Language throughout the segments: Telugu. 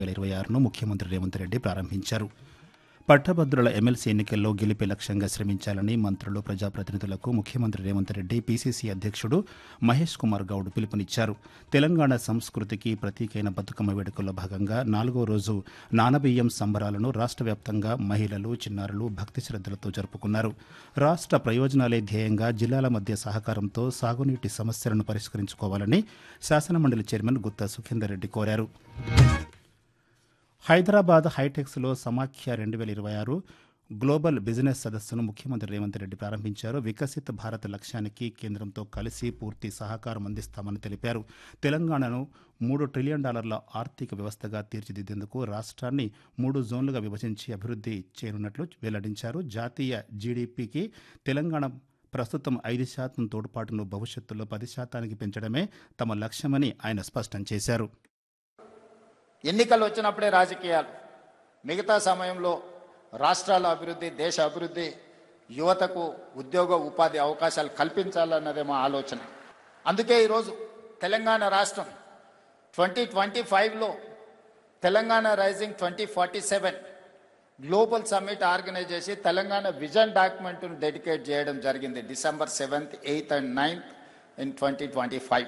వేల ఇరవై ఆరును ముఖ్యమంత్రి రేవంత్ రెడ్డి ప్రారంభించారు పట్టభద్రుల ఎమ్మెల్సీ ఎన్నికల్లో గెలిపే లక్ష్యంగా శ్రమించాలని మంత్రులు ప్రజాప్రతినిధులకు ముఖ్యమంత్రి రేవంత్ రెడ్డి పీసీసీ అధ్యక్షుడు మహేష్ కుమార్ గౌడ్ పిలుపునిచ్చారు తెలంగాణ సంస్కృతికి ప్రతీకైన బతుకమ్మ వేడుకల్లో భాగంగా నాలుగో రోజు నానబియ్యం సంబరాలను రాష్ట్ర వ్యాప్తంగా మహిళలు చిన్నారులు భక్తి శ్రద్ధలతో జరుపుకున్నారు రాష్ట్ర ప్రయోజనాలే ధ్యేయంగా జిల్లాల మధ్య సహకారంతో సాగునీటి సమస్యలను పరిష్కరించుకోవాలని శాసనమండలి చైర్మన్ గుత్తా సుఖేందర్ రెడ్డి కోరారు హైదరాబాద్ హైటెక్స్లో సమాఖ్య రెండు వేల ఇరవై ఆరు గ్లోబల్ బిజినెస్ సదస్సును ముఖ్యమంత్రి రేవంత్ రెడ్డి ప్రారంభించారు వికసిత్ భారత్ లక్ష్యానికి కేంద్రంతో కలిసి పూర్తి సహకారం అందిస్తామని తెలిపారు తెలంగాణను మూడు ట్రిలియన్ డాలర్ల ఆర్థిక వ్యవస్థగా తీర్చిదిద్దేందుకు రాష్ట్రాన్ని మూడు జోన్లుగా విభజించి అభివృద్ధి చేయనున్నట్లు వెల్లడించారు జాతీయ జీడీపీకి తెలంగాణ ప్రస్తుతం ఐదు శాతం తోడ్పాటును భవిష్యత్తులో పది శాతానికి పెంచడమే తమ లక్ష్యమని ఆయన స్పష్టం చేశారు ఎన్నికలు వచ్చినప్పుడే రాజకీయాలు మిగతా సమయంలో రాష్ట్రాల అభివృద్ధి దేశ అభివృద్ధి యువతకు ఉద్యోగ ఉపాధి అవకాశాలు కల్పించాలన్నదే మా ఆలోచన అందుకే ఈరోజు తెలంగాణ రాష్ట్రం ట్వంటీ ట్వంటీ ఫైవ్లో Telangana rising twenty forty seven global summit organise చేసి తెలంగాణ విజన్ డాక్యుమెంట్ను డెడికేట్ చేయడం జరిగింది December seventh eighth and ninth in twenty twenty five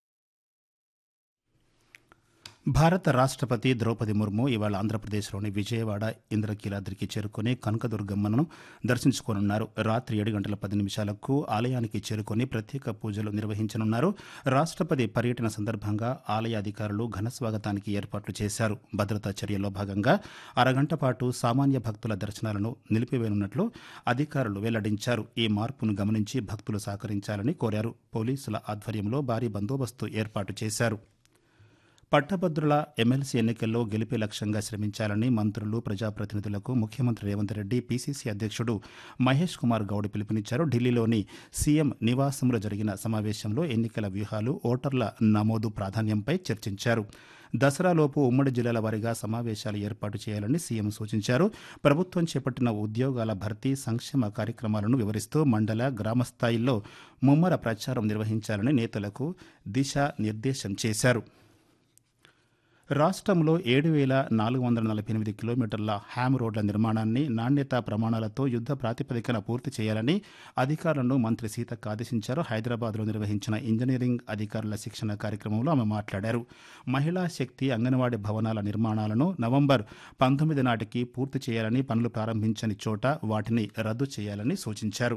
భారత రాష్ట్రపతి ద్రౌపది ముర్ము ఇవాళ ఆంధ్రప్రదేశ్లోని విజయవాడ ఇంద్రకీలాద్రికి చేరుకుని కనకదుర్గమ్మను దర్శించుకోనున్నారు రాత్రి ఏడు గంటల పది నిమిషాలకు ఆలయానికి చేరుకొని ప్రత్యేక పూజలు నిర్వహించనున్నారు రాష్ట్రపతి పర్యటన సందర్భంగా ఆలయ అధికారులు ఘన స్వాగతానికి ఏర్పాట్లు చేశారు భద్రతా చర్యల్లో భాగంగా అరగంట పాటు సామాన్య భక్తుల దర్శనాలను నిలిపివేయనున్నట్లు అధికారులు వెల్లడించారు ఈ మార్పును గమనించి భక్తులు సహకరించాలని కోరారు పోలీసుల ఆధ్వర్యంలో భారీ బందోబస్తు ఏర్పాటు చేశారు పట్టభద్రుల ఎమ్మెల్సీ ఎన్నికల్లో గెలిపే లక్ష్యంగా శ్రమించాలని మంత్రులు ప్రజాప్రతినిధులకు ముఖ్యమంత్రి రేవంత్ రెడ్డి పీసీసీ అధ్యక్షుడు మహేష్ కుమార్ గౌడ్ పిలుపునిచ్చారు ఢిల్లీలోని సీఎం నివాసంలో జరిగిన సమావేశంలో ఎన్నికల వ్యూహాలు ఓటర్ల నమోదు ప్రాధాన్యంపై చర్చించారు దసరాలోపు ఉమ్మడి జిల్లాల వారీగా సమావేశాలు ఏర్పాటు చేయాలని సీఎం సూచించారు ప్రభుత్వం చేపట్టిన ఉద్యోగాల భర్తీ సంక్షేమ కార్యక్రమాలను వివరిస్తూ మండల గ్రామ స్థాయిల్లో ముమ్మర ప్రచారం నిర్వహించాలని నేతలకు దిశా నిర్దేశం చేశారు రాష్ట్రంలో ఏడు వేల నాలుగు వందల నలభై ఎనిమిది కిలోమీటర్ల హ్యామ్ రోడ్ల నిర్మాణాన్ని నాణ్యత ప్రమాణాలతో యుద్ధ ప్రాతిపదికన పూర్తి చేయాలని అధికారులను మంత్రి సీతక్క ఆదేశించారు హైదరాబాద్లో నిర్వహించిన ఇంజనీరింగ్ అధికారుల శిక్షణ కార్యక్రమంలో ఆమె మాట్లాడారు మహిళా శక్తి అంగన్వాడీ భవనాల నిర్మాణాలను నవంబర్ పంతొమ్మిది నాటికి పూర్తి చేయాలని పనులు ప్రారంభించని చోట వాటిని రద్దు చేయాలని సూచించారు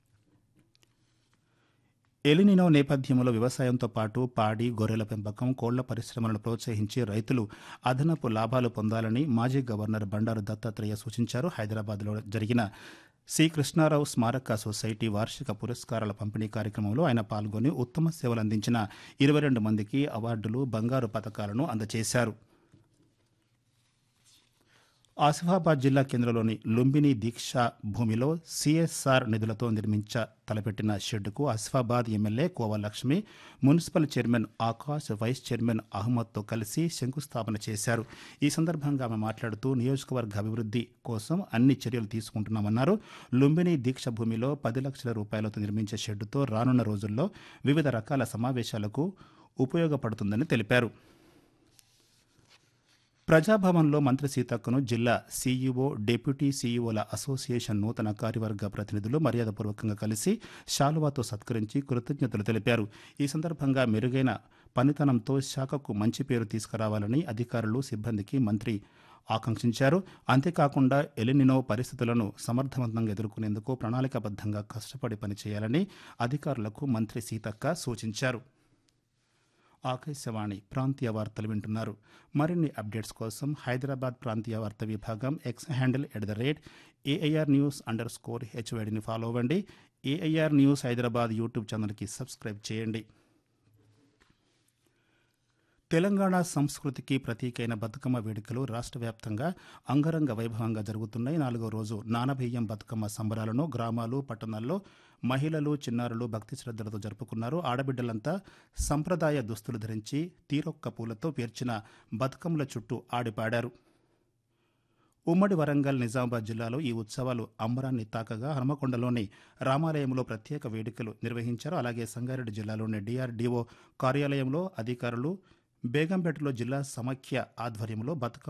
ఎలినినో నేపథ్యంలో వ్యవసాయంతో పాటు పాడి గొర్రెల పెంపకం కోళ్ల పరిశ్రమలను ప్రోత్సహించి రైతులు అదనపు లాభాలు పొందాలని మాజీ గవర్నర్ బండారు దత్తాత్రేయ సూచించారు హైదరాబాద్లో జరిగిన సి కృష్ణారావు స్మారక సొసైటీ వార్షిక పురస్కారాల పంపిణీ కార్యక్రమంలో ఆయన పాల్గొని ఉత్తమ సేవలు అందించిన ఇరవై రెండు మందికి అవార్డులు బంగారు పథకాలను అందజేశారు ఆసిఫాబాద్ జిల్లా కేంద్రంలోని లుంబిని దీక్షా భూమిలో సిఎస్ఆర్ నిధులతో నిర్మించ తలపెట్టిన షెడ్డుకు Asifabad MLA Kova Lakshmi municipal chairman Akash vice chairman అహ్మద్తో కలిసి శంకుస్థాపన చేశారు ఈ సందర్భంగా ఆమె మాట్లాడుతూ నియోజకవర్గ అభివృద్ధి కోసం అన్ని చర్యలు తీసుకుంటున్నామన్నారు లుంబిని దీక్ష భూమిలో పది లక్షల రూపాయలతో నిర్మించే షెడ్డుతో రానున్న రోజుల్లో వివిధ రకాల సమావేశాలకు ఉపయోగపడుతుందని తెలిపారు ప్రజాభవన్లో మంత్రి సీతక్కను జిల్లా సీఈఓ డిప్యూటీ సీఈఓల అసోసియేషన్ నూతన కార్యవర్గ ప్రతినిధులు మర్యాదపూర్వకంగా కలిసి శాలువాతో సత్కరించి కృతజ్ఞతలు తెలిపారు ఈ సందర్భంగా మెరుగైన పనితనంతో శాఖకు మంచి పేరు తీసుకురావాలని అధికారులు సిబ్బందికి మంత్రి ఆకాంక్షించారు అంతేకాకుండా ఎలినినో పరిస్థితులను సమర్థవంతంగా ఎదుర్కొనేందుకు ప్రణాళికాబద్ధంగా కష్టపడి పనిచేయాలని అధికారులకు మంత్రి సీతక్క సూచించారు ఆకాశవాణి ప్రాంతీయ వార్తలు వింటున్నారు మరిన్ని అప్డేట్స్ కోసం హైదరాబాద్ ప్రాంతీయ వార్త విభాగం X handle at the rate AIR news underscore స్కోర్ హెచ్వైడిని ఫాలో అవ్వండి ఏఐఆర్ న్యూస్ హైదరాబాద్ యూట్యూబ్ ఛానల్కి సబ్స్క్రైబ్ చేయండి తెలంగాణ సంస్కృతికి ప్రతీకైన బతుకమ్మ వేడుకలు రాష్ట్ర వ్యాప్తంగా అంగరంగ వైభవంగా జరుగుతున్నాయి నాలుగో రోజు నానబియ్యం బతుకమ్మ సంబరాలను గ్రామాలు పట్టణాల్లో మహిళలు చిన్నారులు భక్తి శ్రద్ధలతో జరుపుకున్నారు ఆడబిడ్డలంతా సంప్రదాయ దుస్తులు ధరించి తీరొక్క పూలతో పేర్చిన బతుకమ్మల చుట్టూ ఆడిపాడారు ఉమ్మడి వరంగల్ నిజామాబాద్ జిల్లాలో ఈ ఉత్సవాలు అంబరాన్ని తాకగా హనుమకొండలోని రామాలయంలో ప్రత్యేక వేడుకలు నిర్వహించారు అలాగే సంగారెడ్డి జిల్లాలోని డిఆర్డీఓ కార్యాలయంలో అధికారులు బేగంపేటలో జిల్లా సమాఖ్య ఆధ్వర్యంలో బతుకమ్మ